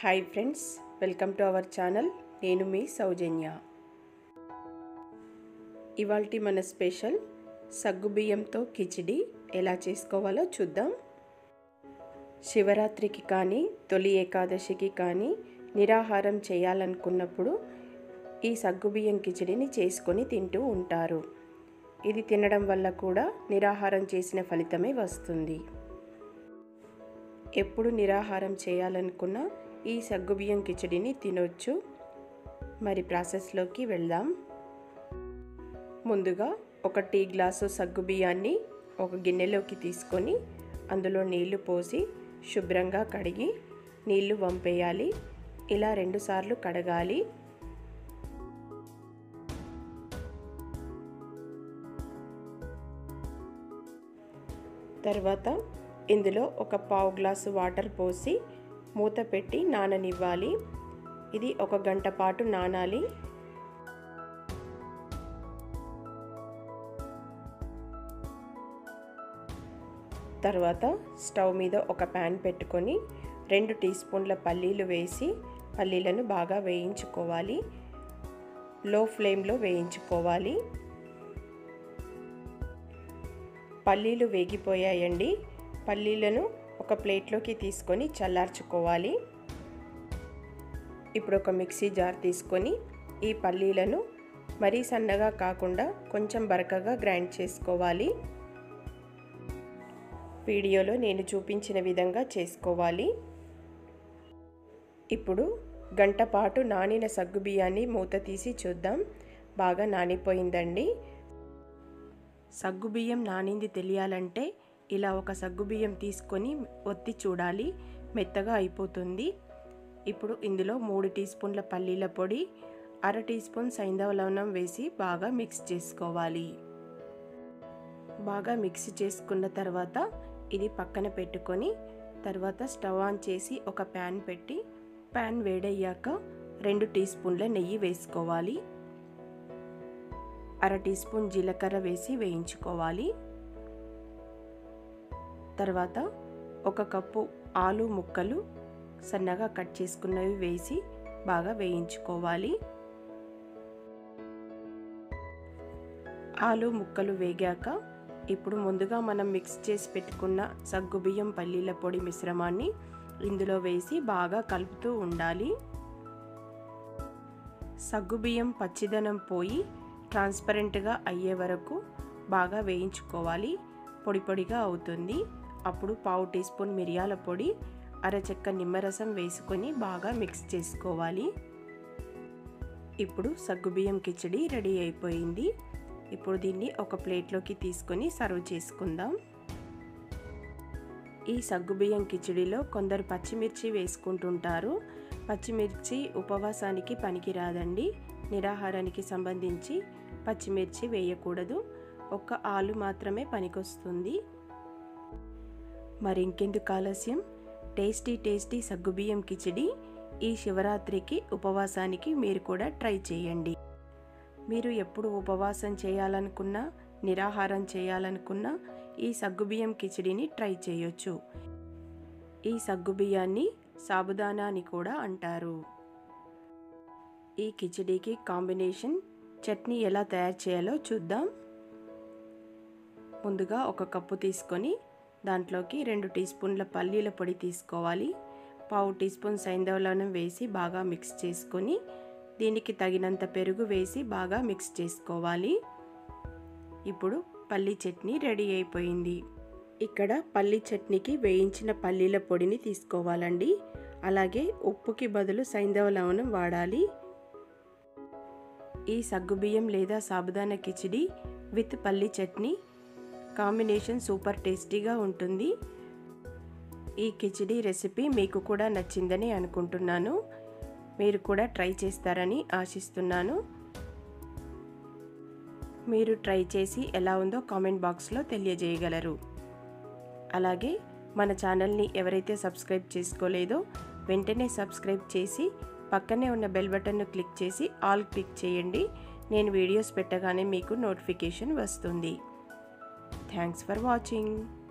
hi friends welcome to our channel నేను మీ సౌజన్య ఇవాల్టి మన స్పెషల్ సగ్గుబియ్యంతో కిచిడి ఎలా చేసుకోవాలో చూద్దాం శివరాత్రికి కానీ తొలి ఏకాదశికి కానీ నిరాహారం చేయాలనుకున్నప్పుడు ఈ సగ్గుబియ్యం కిచిడిని చేసుకొని తింటూ ఉంటారు ఇది తినడం వల్ల కూడా నిరాహారం చేసిన ఫలితమే వస్తుంది ఎప్పుడు నిరాహారం చేయాలనుకున్నా ఈ సగ్గుబియ్యం కిచడిని తినొచ్చు మరి ప్రాసెస్లోకి వెళ్దాం ముందుగా ఒక టీ గ్లాసు సగ్గుబియ్యాన్ని ఒక గిన్నెలోకి తీసుకొని అందులో నీళ్లు పోసి శుభ్రంగా కడిగి నీళ్లు వంపేయాలి ఇలా రెండుసార్లు కడగాలి తర్వాత ఇందులో ఒక పావు గ్లాసు వాటర్ పోసి మూత పెట్టి నాననివ్వాలి ఇది ఒక గంట పాటు నానాలి తర్వాత స్టవ్ మీద ఒక ప్యాన్ పెట్టుకొని రెండు టీ స్పూన్ల పల్లీలు వేసి పల్లీలను బాగా వేయించుకోవాలి లో ఫ్లేమ్లో వేయించుకోవాలి పల్లీలు వేగిపోయాయండి పల్లీలను ఒక ప్లేట్లోకి తీసుకొని చల్లార్చుకోవాలి ఇప్పుడు ఒక మిక్సీ జార్ తీసుకొని ఈ పల్లీలను మరీ సన్నగా కాకుండా కొంచెం బరకగా గ్రైండ్ చేసుకోవాలి వీడియోలో నేను చూపించిన విధంగా చేసుకోవాలి ఇప్పుడు గంట పాటు నానిన సగ్గుబియ్యాన్ని మూత తీసి చూద్దాం బాగా నానిపోయిందండి సగ్గుబియ్యం నానింది తెలియాలంటే ఇలా ఒక సగ్గుబియ్యం తీసుకొని ఒత్తి చూడాలి మెత్తగా అయిపోతుంది ఇప్పుడు ఇందులో మూడు టీ స్పూన్ల పల్లీల పొడి అర టీ స్పూన్ సైంధవ లవణం వేసి బాగా మిక్స్ చేసుకోవాలి బాగా మిక్స్ చేసుకున్న తర్వాత ఇది పక్కన పెట్టుకొని తర్వాత స్టవ్ ఆన్ చేసి ఒక ప్యాన్ పెట్టి ప్యాన్ వేడయ్యాక రెండు టీ స్పూన్ల నెయ్యి వేసుకోవాలి అర టీ స్పూన్ జీలకర్ర వేసి వేయించుకోవాలి తర్వాత ఒక కప్పు ఆలు ముక్కలు సన్నగా కట్ చేసుకున్నవి వేసి బాగా వేయించుకోవాలి ఆలు ముక్కలు వేగాక ఇప్పుడు ముందుగా మనం మిక్స్ చేసి పెట్టుకున్న సగ్గుబియ్యం పల్లీల పొడి మిశ్రమాన్ని ఇందులో వేసి బాగా కలుపుతూ ఉండాలి సగ్గుబియ్యం పచ్చిదనం పోయి ట్రాన్స్పరెంట్గా అయ్యే వరకు బాగా వేయించుకోవాలి పొడి పొడిగా అవుతుంది అప్పుడు పావు టీ స్పూన్ మిరియాల పొడి అరచెక్క నిమ్మరసం వేసుకొని బాగా మిక్స్ చేసుకోవాలి ఇప్పుడు సగ్గుబియ్యం కిచడి రెడీ అయిపోయింది ఇప్పుడు దీన్ని ఒక ప్లేట్లోకి తీసుకొని సర్వ్ చేసుకుందాం ఈ సగ్గుబియ్యం కిచడిలో కొందరు పచ్చిమిర్చి వేసుకుంటుంటారు పచ్చిమిర్చి ఉపవాసానికి పనికిరాదండి నిరాహారానికి సంబంధించి పచ్చిమిర్చి వేయకూడదు ఒక్క ఆలు మాత్రమే పనికొస్తుంది మరి ఇంకెందుకు ఆలస్యం టేస్టీ టేస్టీ సగ్గుబియ్యం కిచిడి ఈ శివరాత్రికి ఉపవాసానికి మీరు కూడా ట్రై చేయండి మీరు ఎప్పుడు ఉపవాసం చేయాలనుకున్నా నిరాహారం చేయాలనుకున్నా ఈ సగ్గుబియ్యం కిచిడిని ట్రై చేయొచ్చు ఈ సగ్గుబియ్యాన్ని సాబుదానా అని కూడా అంటారు ఈ కిచిడీకి కాంబినేషన్ చట్నీ ఎలా తయారు చేయాలో చూద్దాం ముందుగా ఒక కప్పు తీసుకొని దాంట్లోకి రెండు టీ స్పూన్ల పల్లీల పొడి తీసుకోవాలి పావు టీ స్పూన్ సైంధవలనం వేసి బాగా మిక్స్ చేసుకొని దీనికి తగినంత పెరుగు వేసి బాగా మిక్స్ చేసుకోవాలి ఇప్పుడు పల్లీ చట్నీ రెడీ అయిపోయింది ఇక్కడ పల్లీ చట్నీకి వేయించిన పల్లీల పొడిని తీసుకోవాలండి అలాగే ఉప్పుకి బదులు సైంధవ లవణం వాడాలి ఈ సగ్గుబియ్యం లేదా సాబుదానా కిచిడి విత్ పల్లీ చట్నీ కాంబినేషన్ సూపర్ టేస్టీగా ఉంటుంది ఈ కిచిడి రెసిపీ మీకు కూడా నచ్చిందని అనుకుంటున్నాను మీరు కూడా ట్రై చేస్తారని ఆశిస్తున్నాను మీరు ట్రై చేసి ఎలా ఉందో కామెంట్ బాక్స్లో తెలియజేయగలరు అలాగే మన ఛానల్ని ఎవరైతే సబ్స్క్రైబ్ చేసుకోలేదో వెంటనే సబ్స్క్రైబ్ చేసి పక్కనే ఉన్న బెల్ బటన్ను క్లిక్ చేసి ఆల్ క్లిక్ చేయండి నేను వీడియోస్ పెట్టగానే మీకు నోటిఫికేషన్ వస్తుంది థ్యాంక్స్ ఫర్ వాచింగ్